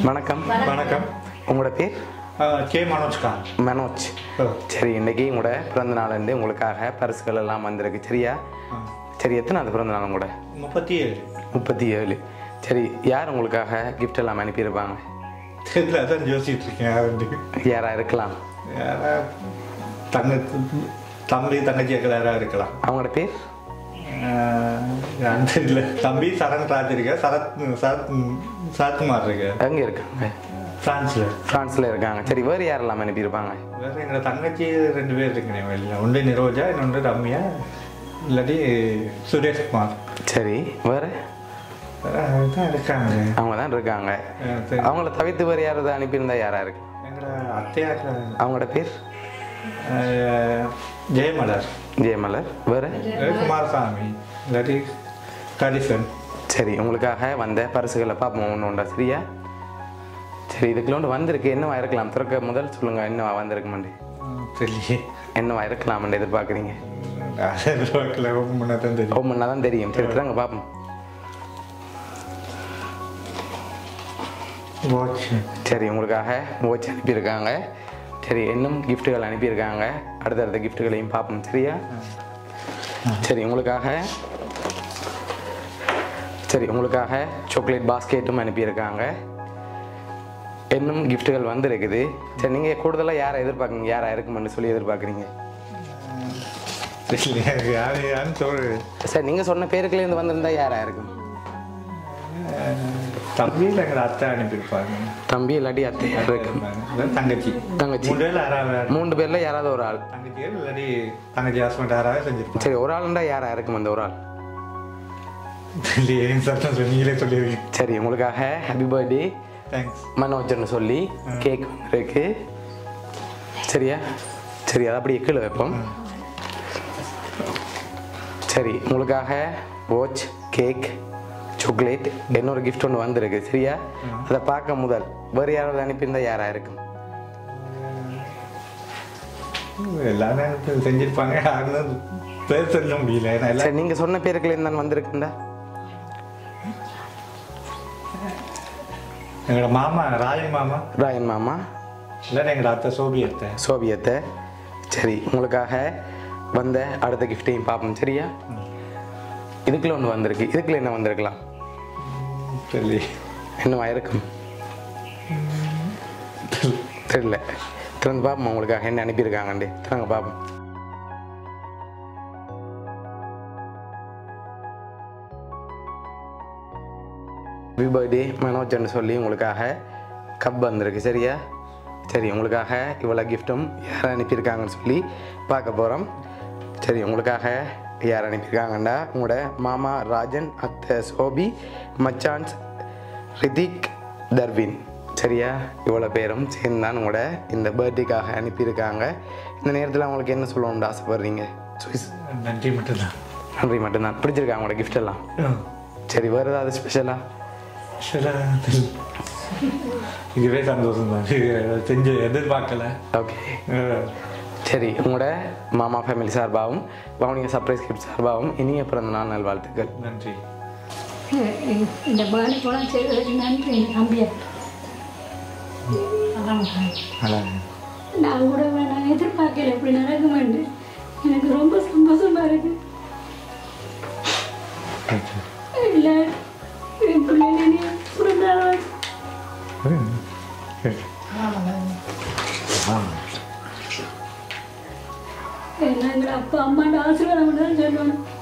வணக்கம் வணக்கம் உங்களோட பேர் அஹ், கே மனோஜ்காந்த் மனோஜ் ஓ. சரி இன்னைக்கு உங்களோட பிறந்த நாள்லேருந்து உங்களுக்காக பரிசுகள் எல்லாம் வந்திருக்கு சரியா சரி எத்தனை அது பிறந்த நாள் உங்களோட முப்பத்தி ஏழு முப்பத்தி ஏழு சரி யார் உங்களுக்காக gift எல்லாம் அனுப்பியிருப்பாங்க தெரியல அதான் யோசிச்சுட்டு இருக்கேன் வந்து யாரா இருக்கலாம் யாரா தங்க தம்பி தங்கச்சி அக்கா யாரா இருக்கலாம் அவங்களோட பேர் அஹ், யாருன்னு தெரியல தம்பி சரண் ராஜ் இருக்க சரத் சரத் சரத்குமார் இருக்கு எங்கே இருக்காங்க பிரான்ஸ்ல ஃப்ரான்ஸில் இருக்காங்க சரி வேறு யாரெல்லாம் அனுப்பியிருப்பாங்க வேற எங்களோட தங்கச்சி ரெண்டு பேர் இருக்கிறேன் வெளியில் ஒன்று நிரோஜா இன்னொன்று ரம்யா இல்லாட்டி சுரேஷ்குமார் சரி வேறு வேற தான் இருக்காங்க அவங்க தான் இருக்காங்க அஹ், சரி. அவங்கள தவிர்த்து வேறு யாராவது அனுப்பியிருந்தா யாரா இருக்கு எங்களோட அத்தையா அவங்களோட பேர் அஹ், ஜெயமலர் ஜெயமலர் வேறு குமாரசாமி இல்லாட்டி கரிசன் சரி உங்களுக்காக வந்த பரிசுகளை பார்ப்போம் ஒன்று உண்டா சரியா சரி இதுக்குள்ள ஒன்று வந்திருக்கு என்னவா இருக்கலாம் திறக்க முதல் சொல்லுங்க என்னவா வந்திருக்குமாண்டி தெரியல என்னவா இருக்கலாம்னு எதிர்பார்க்குறீங்க முன்னதான் தெரியும் ஒவ்வொன்றா தான் தெரியும் சரி திறங்க பார்ப்போம் வாட்ச் சரி உங்களுக்காக வாட்ச் அனுப்பியிருக்காங்க சரி இன்னும் கிஃப்ட்டுகள் அனுப்பியிருக்காங்க அடுத்தடுத்த கிஃப்ட்டுகளையும் பார்ப்போம் சரியா சரி உங்களுக்காக சரி உங்களுக்காக சாக்லேட் பாஸ்கெட்டும் அனுப்பியிருக்காங்க இன்னும் கிஃப்ட்டுகள் வந்திருக்குது சரி நீங்கள் கூடுதலாக யாரை எதிர்பார்க்குறீங்க யாரா இருக்குமென்னு சொல்லி எதிர்பார்க்குறீங்க தெரியல யார் யாருன்னு சொல்லு சரி நீங்கள் சொன்ன பேருக்குலேருந்து வந்திருந்தா யாரா இருக்கும் தம்பியில் எங்களை அத்தை அனுப்பியிருப்பாங்க தம்பி இல்லாட்டி அத்தை யார் இருக்கும் இல்லாட்டி தங்கச்சி தங்கச்சி மூணு பேர்ல யாராவது மூன்று பேரில் யாராவது ஒரு ஆள் தங்கச்சி இல்லாட்டி தங்கச்சி ஹஸ்பண்ட் யாராவது செஞ்சிருப்பாங்க சரி ஒரு ஆளுண்டா யாரா இருக்கும் அந்த ஒரு ஆள் தெரியல ஏன் சத்தம் சொல்லி நீங்களே சொல்லிடுவீங்க சரி உங்களுக்காக ஹாப்பி பர்த்டே தேங்க்ஸ் மனோஜர்னு சொல்லி கேக் இருக்கு சரியா சரி அதை அப்படியே கீழே வைப்போம் சரி உங்களுக்காக வாட்ச் கேக் சாக்லேட் இன்னொரு கிஃப்ட் ஒன்று வந்திருக்கு சரியா அதை பார்க்க முதல் வேறு யாராவது அனுப்பியிருந்தா யாரா இருக்கும் எல்லாரும் எனக்கு செஞ்சிருப்பாங்க யாருன்னு பேர் சொல்ல முடியல ஏன்னா எல்லாம் சரி நீங்கள் சொன்ன பேருக்குலேருந்து தான் வந்திருக்குண்டா எங்களோட மாமா ராயன் மாமா ராயன் மாமா இல்லாட்டி எங்களோட அத்தை சோபி அத்தை சோவியத்தை சரி உங்களுக்காக வந்த அடுத்த கிஃப்டையும் பார்ப்போம் சரியா இதுக்குள்ள ஒன்று வந்திருக்கு இதுக்குள்ள என்ன வந்திருக்கலாம் சொல்லி என்னவா இருக்கும் தெரியல திறந்து பார்ப்போம் உங்களுக்காக என்ன அனுப்பியிருக்காங்கண்டு திறங்க பார்ப்போம் ஹாப்பி பர்த்டே மனோஜ்னு சொல்லி உங்களுக்காக கப் வந்திருக்கு சரியா சரி உங்களுக்காக இவ்வளோ கிஃப்ட்டும் யார் அனுப்பியிருக்காங்கன்னு சொல்லி பார்க்க போகிறோம் சரி உங்களுக்காக யார் அனுப்பியிருக்காங்கண்டா உங்களோட மாமா ராஜன் அத்தை சோபி மச்சான்ஸ் ரிதிக் தர்வின் சரியா இவ்வளோ பேரும் சேர்ந்து தான் உங்களோட இந்த பர்த்டேக்காக அனுப்பியிருக்காங்க இந்த நேரத்தில் அவங்களுக்கு என்ன சொல்லணும்னு ஆசைப்படுறீங்க சுவிஸ் நன்றி மட்டும்தான் நன்றி மட்டும்தான் பிடிச்சிருக்கா உங்களோட gift எல்லாம் சரி வேறு ஏதாவது ஸ்பெஷலாக ஆக்சுவலா இதுவே சந்தோஷம் தான் செஞ்சு எதிர்பார்க்கல ஓகே அஹ், சரி உங்களோட மாமா ஃபேமிலி சார்பாகவும் பவுனிய சர்ப்ரைஸ் கிஃப்ட் சார்பாகவும் இனிய பிறந்த நாள் நல்வாழ்த்துக்கள் நன்றி இந்த பாடி குளம் செய்ததுக்கு நன்றி என் தம்பியா அதான் நல்லா நான் கூட நான் எதிர்பார்க்கல இப்படி நடக்குமென்று எனக்கு ரொம்ப சந்தோஷமா இருக்கு இல்லை என் பிள்ளைங்க நீ பிறந்தாலும் எங்களை அப்பா அம்மாண்ட ஆசீர்வாதம் தான் சொல்லணும்